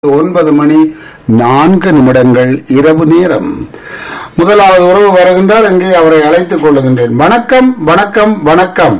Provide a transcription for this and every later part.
ஒன்பது மணி நான்கு நிமிடங்கள் இரவு நேரம் முதலாவது உறவு வருகின்றார் இங்கே அவரை அழைத்துக் கொள்ளுகின்றேன் வணக்கம் வணக்கம் வணக்கம்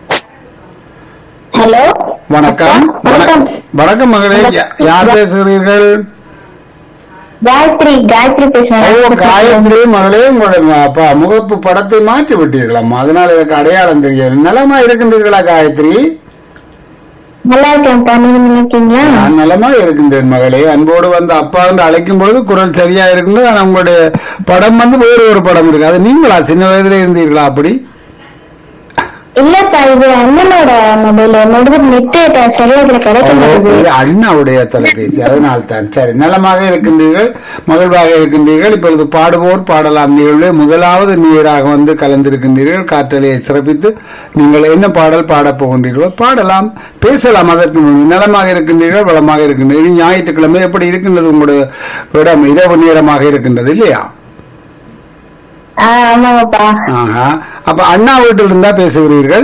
ஹலோ வணக்கம் வணக்கம் வணக்கம் மகளே யா- யார் பேசுகிறீர்கள் காயத்ரி காயத்ரி ஓ பேசுறேன் காயத்ரி மகளே உங்களுடைய ம- ப- முகப்பு படத்தை மாற்றி விட்டீர்களம்மா அதனால் எனக்கு அடையாளம் தெரியவில்லை நலமா இருக்கின்றீர்களா காயத்ரி நல்லா இருக்கேன் நீங்க நினைக்கீங்களா நான் நலமா இருக்கின்றேன் மகளே அன்போடு வந்து அப்பா என்று அழைக்கும் பொழுது குரல் சரியா இருக்கின்றது ஆனா உங்களுடைய படம் வந்து வேறு ஒரு படம் இருக்கு அது நீங்களா சின்ன வயதுல இருந்தீர்களா அப்படி இல்லப்பா இது அண்ணனோட மொபைல் என்னோட நெட் சரியா இதுல கிடைக்க மாட்டேங்குது இது அண்ணாவுடைய தொலைபேசி அதனால் தான் சரி நலமாக இருக்கின்றீர்கள் மகிழ்வாக இருக்கின்றீர்கள் இப்பொழுது பாடுவோர் பாடலாம் நிகழ்வு முதலாவது நீராக வந்து கலந்திருக்கின்றீர்கள் காற்றலையை சிறப்பித்து நீங்கள் என்ன பாடல் பாடப் போகின்றீர்களோ பாடலாம் பேசலாம் அதற்கு முன் நலமாக இருக்கின்றீர்கள் வளமாக இருக்கின்றீர்கள் இனி ஞாயிற்றுக்கிழமை எப்படி இருக்கின்றது உங்களுடைய இடம் இரவு நேரமாக இருக்கின்றது இல்லையா ஆ, ஆமாங்கப்பா ஆஹா அப்ப அண்ணா வீட்டில் இருந்தா பேசுகிறீர்கள்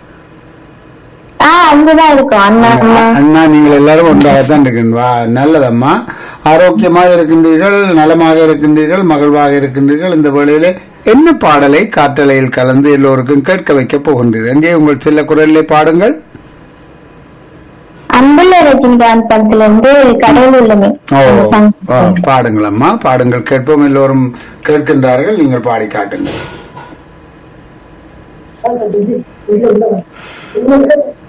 ஆ அங்கதான் இருக்கும் அண்ணா அம்மா அண்ணா நீங்கள் எல்லாரும் ஒன்றாகத்தான் இருக்கின்றா நல்லதம்மா ஆரோக்கியமாக இருக்கின்றீர்கள் நலமாக இருக்கின்றீர்கள் மகிழ்வாக இருக்கின்றீர்கள் இந்த வேளையிலே என்ன பாடலை காற்றலையில் கலந்து எல்லோருக்கும் கேட்க வைக்கப் போகின்றீர்கள் எங்கே உங்கள் சில குரலிலே பாடுங்கள் அன்புள்ள ரஜினிகாந்த் படத்துல இருந்து கடவுள் உள்ளமே ஓ அந்த song. ஆ, பாடுங்கள் அம்மா பாடுங்கள் கேட்போம் எல்லோரும் கேட்கின்றார்கள் நீங்கள் பாடி காட்டுங்கள்